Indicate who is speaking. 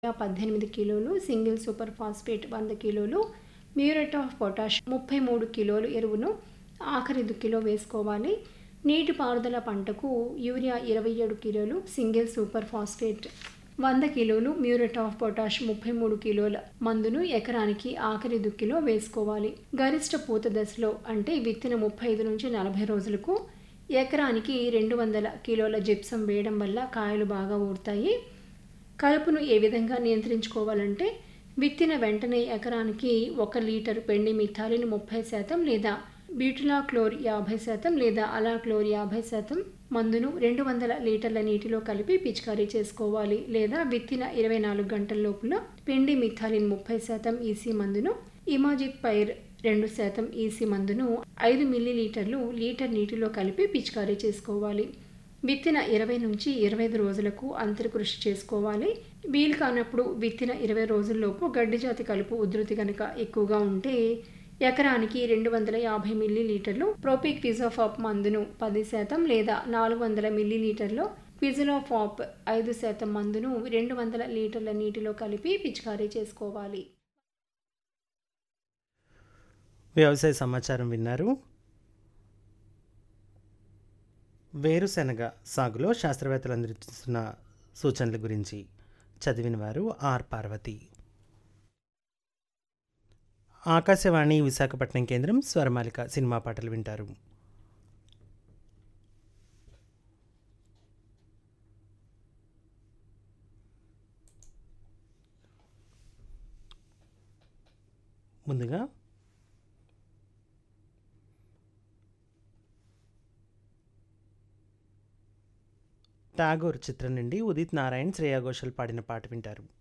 Speaker 1: పద్దెనిమిది కిలోలు single super phosphate వంద కిలోలు మ్యూరేట్ ఆఫ్ పొటాష్ ముప్పై మూడు కిలోలు ఎరువును ఆఖరి దుక్కిలో వేసుకోవాలి నీటిపారుదల పంటకు యూరియా ఇరవై ఏడు కిలోలు సింగిల్ సూపర్ ఫాస్ఫేట్ వంద కిలోలు మ్యూరేట్ ఆఫ్ పొటాష్ ముప్పై మూడు కిలోల మందును ఎకరానికి ఆఖరి దుక్కిలో వేసుకోవాలి గరిష్ట పూత దశలో అంటే విత్తిన ముప్పై ఐదు నుంచి నలభై రోజులకు ఎకరానికి రెండు వందల కిలోల జిప్సం వేయడం వల్ల కాయలు బాగా ఊరుతాయి కలుపును ఏ విధంగా నియంత్రించుకోవాలంటే విత్తిన వెంటనే ఎకరానికి ఒక లీటర్ పెండి మిథాలిన్ ముప్పై శాతం లేదా బ్యూటిలా క్లోర్ యాభై శాతం లేదా అలా క్లోర్ యాభై శాతం మందును రెండు వందల లీటర్ల నీటిలో కలిపి పిచికారీ చేసుకోవాలి లేదా విత్తిన ఇరవై నాలుగు గంటల లోపల పిండి మిథాలిన్ ముప్పై శాతం ఈసీ మందును ఇమాజిక్ పైర్ రెండు శాతం ఈసీ మందును ఐదు మిల్లీ లీటర్లు లీటర్ నీటిలో కలిపి పిచికారీ చేసుకోవాలి విత్తిన ఇరవై నుంచి ఇరవై ఐదు రోజులకు అంతర్కృషి చేసుకోవాలి వీలు కానప్పుడు విత్తిన ఇరవై రోజుల్లోపు గడ్డి జాతి కలుపు ఉధృతి కనుక ఎక్కువగా ఉంటే ఎకరానికి రెండు వందల యాభై మిల్లీ లీటర్లు ప్రోపిక్ క్విజోఫాప్ మందును పది శాతం లేదా నాలుగు వందల మిల్లీ లీటర్లు క్విజలోఫాప్ ఐదు శాతం మందును రెండు వందల లీటర్ల నీటిలో కలిపి పిచికారీ చేసుకోవాలి
Speaker 2: వ్యవసాయ సమాచారం విన్నారు వేరుశెనగ సాగులో శాస్త్రవేత్తలు అందిస్తున్న సూచనల గురించి చదివిన వారు ఆర్ పార్వతి ఆకాశవాణి విశాఖపట్నం కేంద్రం స్వరమాలిక సినిమా పాటలు వింటారు ముందుగా టాగోర్ చిత్రం నుండి ఉదిత్ నారాయణ్ శ్రేయా ఘోషల్ పాడిన పాట వింటారు